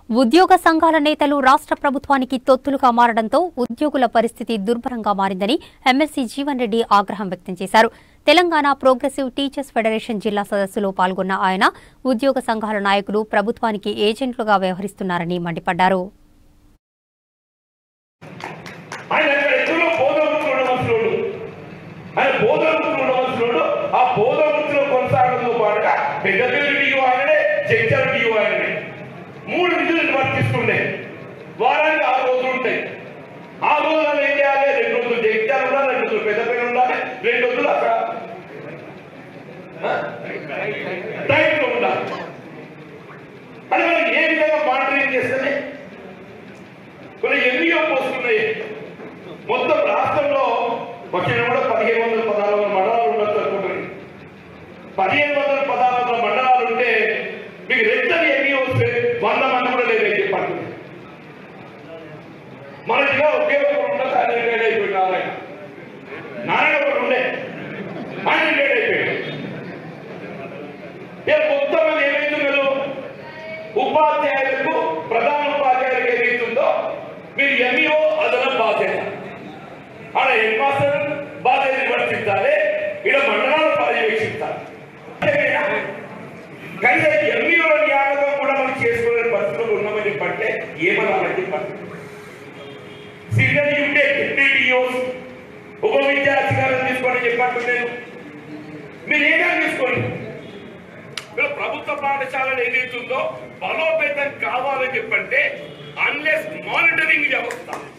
ఉద్యోగ సంఘాల నేతలు రాష్ట్ర ప్రభుత్వానికి తొత్తులుగా మారడంతో ఉద్యోగుల పరిస్థితి దుర్భరంగా మారిందని ఎమ్మెల్సీ జీవన్ రెడ్డి ఆగ్రహం వ్యక్తం చేశారు తెలంగాణ ప్రోగ్రెసివ్ టీచర్స్ ఫెడరేషన్ జిల్లా సదస్సులో పాల్గొన్న ఆయన ఉద్యోగ సంఘాల నాయకులు ప్రభుత్వానికి ఏజెంట్లుగా వ్యవహరిస్తున్నారని మండిపడ్డారు ఆయన అక్కడ ఎక్కడో బోధవృత్తులు ఉండవలసినోడు ఆయన బోధవృత్తులు ఉండవలసినోడు ఆ బోధవృత్తిలో కొనసాగడంతో పాటుగా పెద్ద పెద్ద డియో ఆయననే జడ్జర్ డియో ఆయననే మూడు విధులు వర్తిస్తుండే వారానికి ఆరు రోజులు ఉంటాయి ఆ రోజులలో ఏం చేయాలి రెండు రోజులు జగిత్యాలు ఉండాలి రెండు రోజులు పెద్ద పేరు ఉండాలి రెండు రోజులు అక్కడ టైంలో ఉండాలి అది మనకి ఏ విధంగా మానిటరింగ్ చేస్తుంది కొన్ని ఎన్నియో పోస్తున్నాయి మొత్తం రాష్ట్రంలో వచ్చిన కూడా పదిహేను వందల పదహారు వందల మండలాలు ఉండొచ్చు అనుకుంటుంది పదిహేను వందల పదహారు వందల మండలాలు ఉంటే మీకు రెచ్చని ఎన్ని వస్తే వంద మంది కూడా లేదు చెప్పండి మన జిల్లా ఒకే ఒకరు ఉండదు ఆయన రిటైర్డ్ అయిపోయింది నారాయణ నారాయణ ఒకరు ఉండే ఆయన రిటైర్డ్ అయిపోయాడు ఏ మొత్తం మంది ఏమైతుందో ఉపాధ్యాయులకు ప్రధాన ఉపాధ్యాయులకు ఏమైతుందో మీరు ఎంఈఓ అదనం బాధ్యత ఆడ హెడ్ మాస్టర్ బాధ్యత నిర్వర్తించాలి ఇక్కడ మండలాలు పర్యవేక్షించాలి అంతేనా? కనీసం ఎంఈఓ నియామకం కూడా మనం చేసుకునే పరిస్థితులు ఉన్నామని చెప్పంటే ఏమన్నా చెప్పండి సీనియర్ ఉంటే డిప్యూటీఓస్ ఉప విద్యాధికారులు తీసుకోండి చెప్పండి నేను మీరు ఏదైనా తీసుకోండి ఇక్కడ ప్రభుత్వ పాఠశాలలు ఏదైతుందో బలోపేతం కావాలని చెప్పంటే అన్లెస్ మానిటరింగ్ వ్యవస్థ